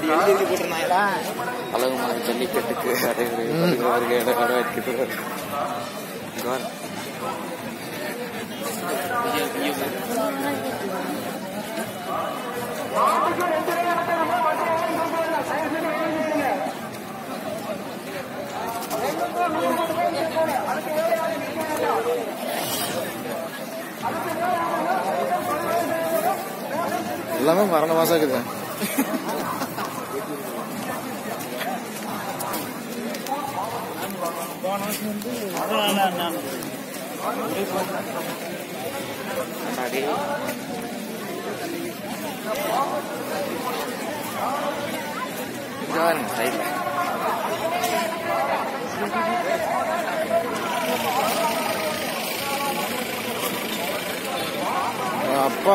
அழகு மலை ஜல்லிக்கட்டுக்கு அடைவு வருகை வரவேற்கிறது எல்லாமே மரண மாசம் இருக்குது சைட்ல அப்பா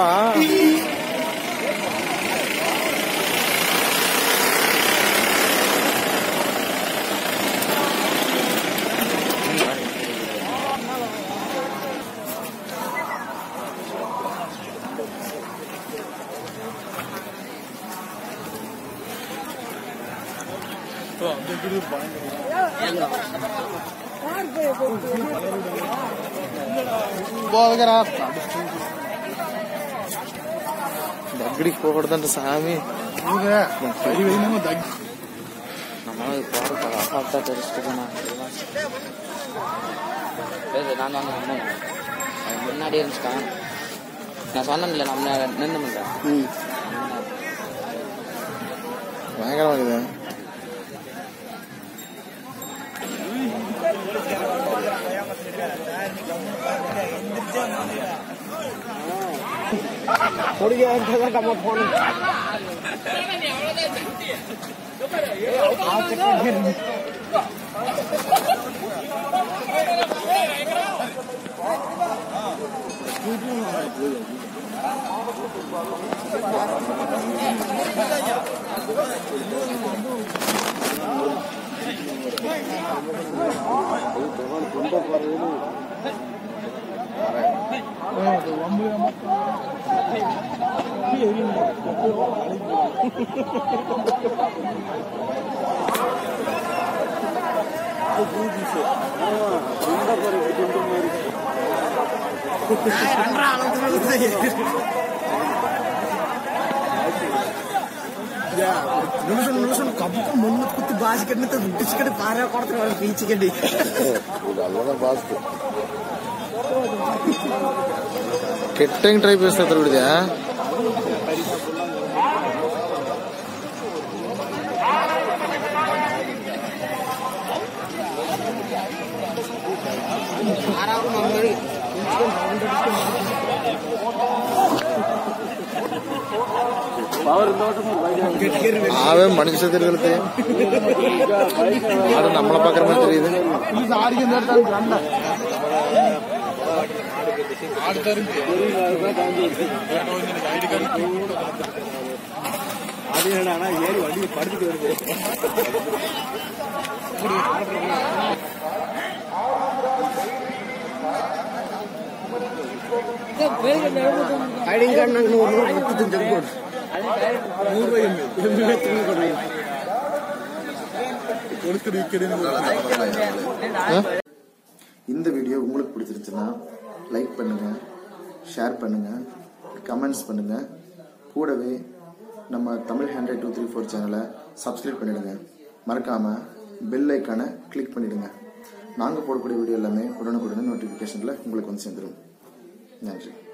పోదుగరా దగ్గరికి పోకూడదంట సామి நம்மளால போறதுக்கு அசால்ட்டா தெரிச்சுட்டுதானா பேசு நான் தான் சொன்னேன் அது முன்னாடி இருந்துச்சுக்கான் நான் சொன்னேன்ல நம்ம நின்று முடியல பயங்கரமா இருக்குது నిమిషం నిమిషం కప్పుకు ముందు కుత్తి బాసికడిని బిస్కెట్ పారా కొడుతున్నాడు పీచికడి ಕೆಟ್ಟಂಗ್ ಟ್ರೈ ಬೇಸ್ತಾ ಬಿಡಿದ್ಯಾ ஆவே மனுஷ தெரியுது ஆடு நம்மளை பாக்குற மாதிரி தெரியுது ஏறி வண்டி படுத்துட்டு வருது ஐடிங் கார்டு நாங்கள் நூறு நூறு முப்பத்தஞ்சு கொடு நூறு ரூபாய் எம்பி எத்தனை கொடு கொடுக்குது இந்த வீடியோ உங்களுக்கு பிடிச்சிருச்சுன்னா லைக் பண்ணுங்க ஷேர் பண்ணுங்க கமெண்ட்ஸ் பண்ணுங்க கூடவே நம்ம Tamil hundred two three four சேனலை சப்ஸ்கிரைப் பண்ணிடுங்க மறக்காம பெல் ஐக்கானை கிளிக் பண்ணிடுங்க நாங்கள் போடக்கூடிய வீடியோ எல்லாமே உடனுக்குடனே நோட்டிஃபிகேஷனில் உங்களுக்கு வந்து சேர்ந்துடும் நன்றி